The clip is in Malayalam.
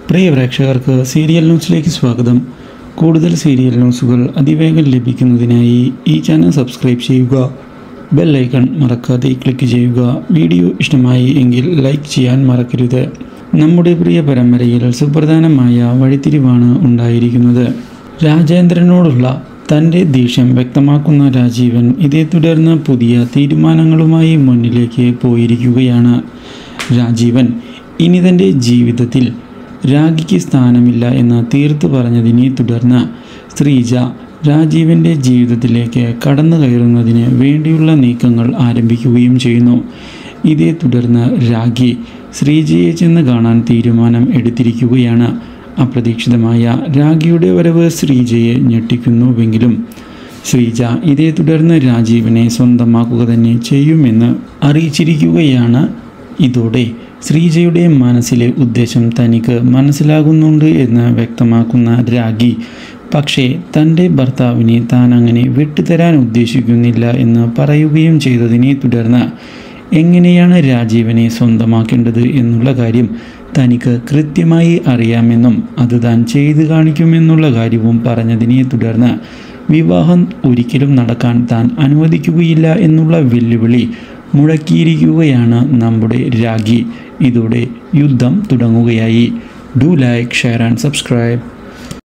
പ്രിയ പ്രേക്ഷകർക്ക് സീരിയൽ ന്യൂസിലേക്ക് സ്വാഗതം കൂടുതൽ സീരിയൽ ന്യൂസുകൾ അതിവേഗം ലഭിക്കുന്നതിനായി ഈ ചാനൽ സബ്സ്ക്രൈബ് ചെയ്യുക ബെൽ ഐക്കൺ മറക്കാതെ ക്ലിക്ക് ചെയ്യുക വീഡിയോ ഇഷ്ടമായി എങ്കിൽ ലൈക്ക് ചെയ്യാൻ മറക്കരുത് നമ്മുടെ പ്രിയ പരമ്പരയിൽ സുപ്രധാനമായ വഴിത്തിരിവാണ് ഉണ്ടായിരിക്കുന്നത് രാജേന്ദ്രനോടുള്ള തൻ്റെ ദേഷ്യം വ്യക്തമാക്കുന്ന രാജീവൻ ഇതേ തുടർന്ന് പുതിയ തീരുമാനങ്ങളുമായി മുന്നിലേക്ക് പോയിരിക്കുകയാണ് രാജീവൻ ഇനി തൻ്റെ ജീവിതത്തിൽ രാഖിക്ക് സ്ഥാനമില്ല എന്ന് തീർത്തു പറഞ്ഞതിനെ തുടർന്ന് ശ്രീജ രാജീവൻ്റെ ജീവിതത്തിലേക്ക് കടന്നു കയറുന്നതിന് വേണ്ടിയുള്ള നീക്കങ്ങൾ ആരംഭിക്കുകയും ചെയ്യുന്നു ഇതേ തുടർന്ന് രാഖി ശ്രീജയെ ചെന്ന് കാണാൻ തീരുമാനം എടുത്തിരിക്കുകയാണ് അപ്രതീക്ഷിതമായ രാഖിയുടെ വരവ് ശ്രീജയെ ഞെട്ടിക്കുന്നുവെങ്കിലും ശ്രീജ ഇതേ തുടർന്ന് രാജീവിനെ സ്വന്തമാക്കുക തന്നെ ചെയ്യുമെന്ന് അറിയിച്ചിരിക്കുകയാണ് ഇതോടെ ശ്രീജയുടെ മനസ്സിലെ ഉദ്ദേശം തനിക്ക് മനസ്സിലാകുന്നുണ്ട് എന്ന് വ്യക്തമാക്കുന്ന രാഗി പക്ഷേ തൻ്റെ ഭർത്താവിനെ താൻ അങ്ങനെ വിട്ടുതരാൻ ഉദ്ദേശിക്കുന്നില്ല എന്ന് പറയുകയും ചെയ്തതിനെ തുടർന്ന് എങ്ങനെയാണ് രാജീവനെ സ്വന്തമാക്കേണ്ടത് എന്നുള്ള കാര്യം തനിക്ക് കൃത്യമായി അറിയാമെന്നും അത് താൻ ചെയ്തു കാണിക്കുമെന്നുള്ള കാര്യവും പറഞ്ഞതിനെ തുടർന്ന് വിവാഹം ഒരിക്കലും നടക്കാൻ താൻ അനുവദിക്കുകയില്ല എന്നുള്ള വെല്ലുവിളി മുഴക്കിയിരിക്കുകയാണ് നമ്മുടെ രാഗി ഇതോടെ യുദ്ധം തുടങ്ങുകയായി do like share and subscribe